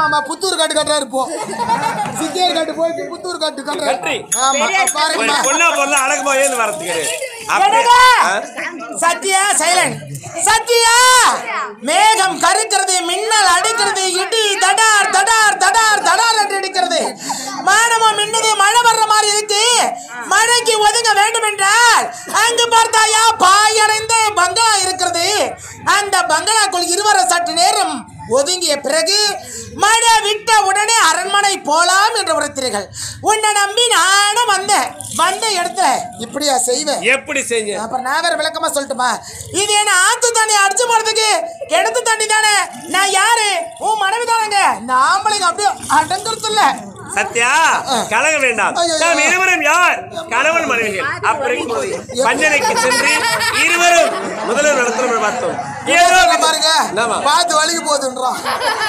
ஆமா புத்தூர் காட்டு கட்டுறாரு இப்போ சித்தியார் காட்டு போயிட்டு புத்தூர் காட்டு கட்டுறி. கட்டுறாரு ஆமா ஒரு பாருங்கம்மா பொண்ணா பொண்ணா அழகு போய் வரத்துக்கு அப்படி என்னங்க? ஆ? சத்யா சைலண்ட் சத்யா மேகம் கருக்கிறது மின்னல் அடிக்கிறது இடி தடார் தடார் தடார் தடார் என்று அடிக்கிறது மானமும் மின்னது மழை வர்ற மாதிரி இருக்கு மழைக்கு ஒதுங்க வேண்டும் என்றால் அங்கு பார்த்தாயா பாயடைந்த பங்களா இருக்கிறது அந்த பங்களாக்குள் இருவர சற்று நேரம் ஒதுங்கிய பிறகு மழை விட்ட உடனே அரண்மனை போலாம் என்று உரைத்தீர்கள் உன்னை நம்பி நானும் வந்தேன் வந்த இடத்துல இப்படியா செய்வேன் எப்படி செஞ்ச அப்புறம் நான் வேற விளக்கமா சொல்லட்டுமா இது என்ன ஆத்து தண்ணி அடிச்சு போறதுக்கு கிணத்து தண்ணி தானே நான் யாரு உன் மனைவி தானேங்க இந்த ஆம்பளைங்க அப்படியே அடங்குறது இல்ல சத்யா கலங்க வேண்டாம் ஐயோ. நாம் இருவரும் யார் கணவன் மனைவிகள் அப்படி பஞ்சனைக்கு சென்று இருவரும் முதல்வர் நடத்தணும் பார்த்தோம் ஏதோ பாருங்க என்னவா? பார்த்து வலிக்கு போகுதுன்றான்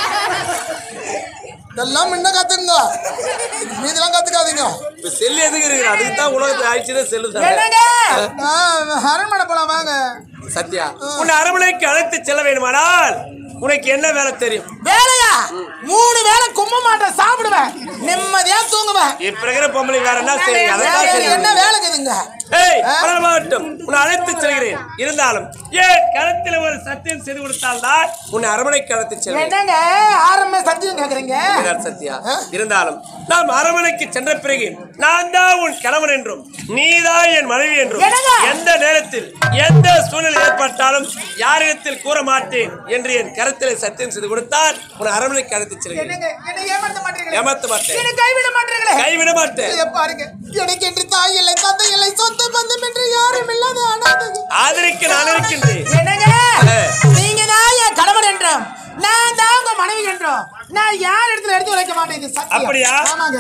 இதெல்லாம் முன்ன கத்துங்க மீதெல்லாம் கத்துக்காதீங்க இப்ப செல்லு எதுக்கு இருக்கு அதுக்கு தான் உலகத்துல ஆயிடுச்சுன்னு செல்லு தானே. என்னங்க ஆ, அரண்மனை போலாம் வாங்க சத்யா உன்னை அரண்மனைக்கு அழைத்து செல்ல வேண்டுமானால் உனக்கு என்ன வேலை தெரியும் வேலையா மூணு வேளை கும்ப மாட்டேன் சாப்பிடுவேன் நிம்மதியா தூங்குவேன் இப்ப இருக்கிற பொம்பளை வேற என்ன செய்யுங்க வேற அதான் எனக்கு என்ன செய்யுங்க வேலை இருக்குதுங்க ஏய் பரமாட்டம் உன்னை அழைத்து செல்கிறேன் இருந்தாலும் ஏன் கருத்தில் ஒரு சத்தியம் செய்து கொடுத்தால் தான் உன்னை அரண்மனைக்கு அழைத்து செல்வேன் என்னங்க ஆரம்ப சத்தியம் கேக்குறீங்க இதுதான் சத்யா இருந்தாலும் நாம் அரண்மனைக்கு சென்ற பிறகு நான் தான் உன் கணவன் என்றும் நீதான் என் மனைவி என்றும் என்னங்க? எந்த நேரத்தில் எந்த சூழ்நிலை ஏற்பட்டாலும் யாரிடத்தில் கூற மாட்டேன் என்று என் கருத்திலே சத்தியம் செய்து கொடுத்தால் உன் அரண்மனைக்கு அழைத்து செல்கிறேன் என்னங்க என்ன ஏமாத்த மாட்டீங்களே ஏமாத்த மாட்டேன் என்ன கைவிட மாட்டீங்களே கைவிட மாட்டேன் இதை பாருங்க எனக்கு என்று தாய் இல்லை தந்தை இல்லை சொந்த பந்தம் என்று யாரும் இல்லாத அனாதை ஆதரிக்க நான் இருக்கின்றேன் என்னங்க நீங்க தான் என் கணவன் என்றோம் நான் தான் உங்க மனைவி என்றோம் நான் யார் இடத்துல எடுத்து வைக்க மாட்டேன் இது சத்தியம். அப்படியா ஆமாங்க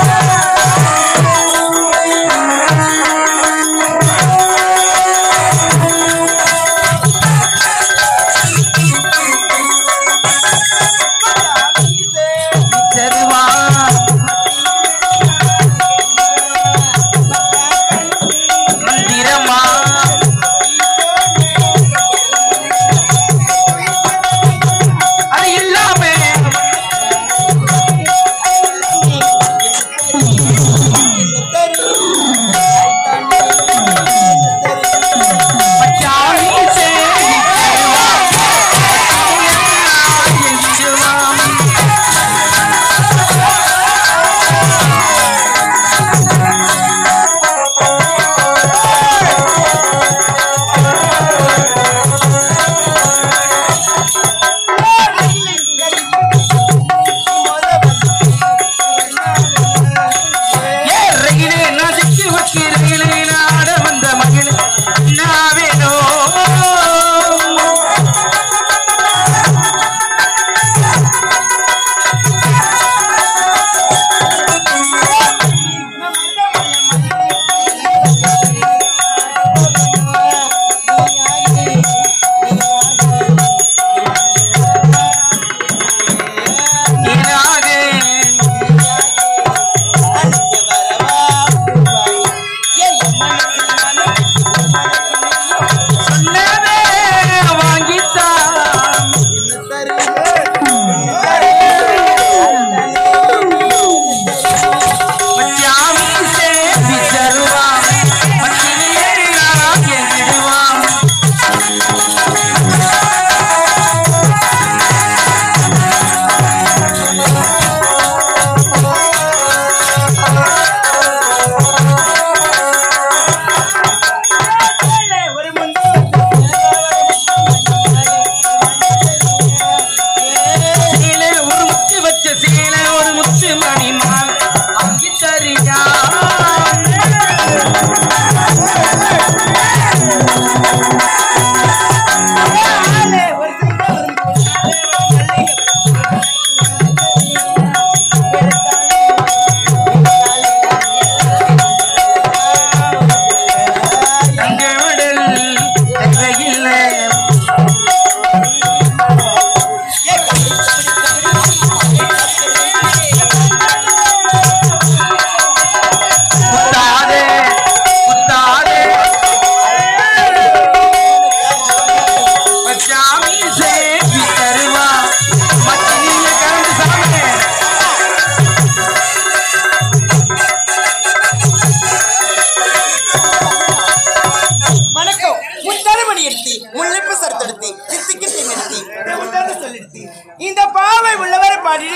ஆ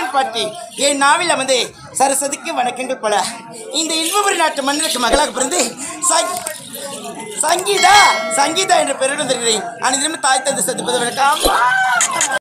பாடல் பாட்டி என் நாவில் வந்து சரஸ்வதிக்கு வணக்கங்கள் பல இந்த இன்பபுரி நாட்டு மன்னருக்கு மகளாக பிறந்து சங்- சங்கீதா சங்கீதா என்ற பெயருடன் தெரிகிறேன் அனைத்திலும் தாய் தந்தை சந்திப்பது வணக்கம்